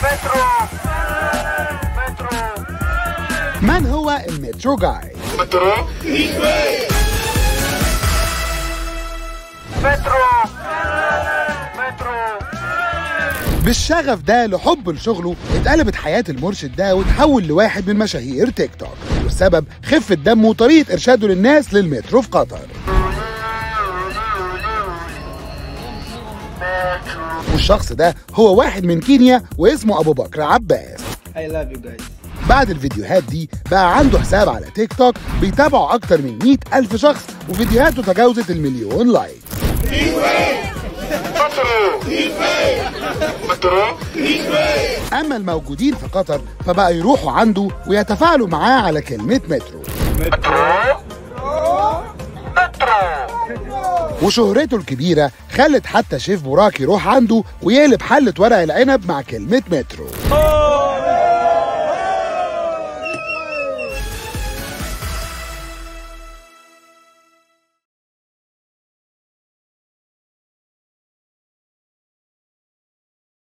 مترو مترو من هو المترو جاي مترو مترو مترو بالشغف ده لحب لشغله اتقلبت حياة المرشد ده وتحول لواحد من مشاهير تيك توك والسبب خفة دمه وطريقة إرشاده للناس للمترو في قطر والشخص ده هو واحد من كينيا واسمه أبو بكر عباس I love you guys. بعد الفيديوهات دي بقى عنده حساب على تيك توك بيتابعه أكتر من 100 ألف شخص وفيديوهاته تجاوزت المليون لايك مترو مترو أما الموجودين في قطر فبقى يروحوا عنده ويتفاعلوا معاه على كلمة مترو مترو وشهرته الكبيرة خلت حتى شيف براك يروح عنده ويقلب حلة ورق العنب مع كلمة مترو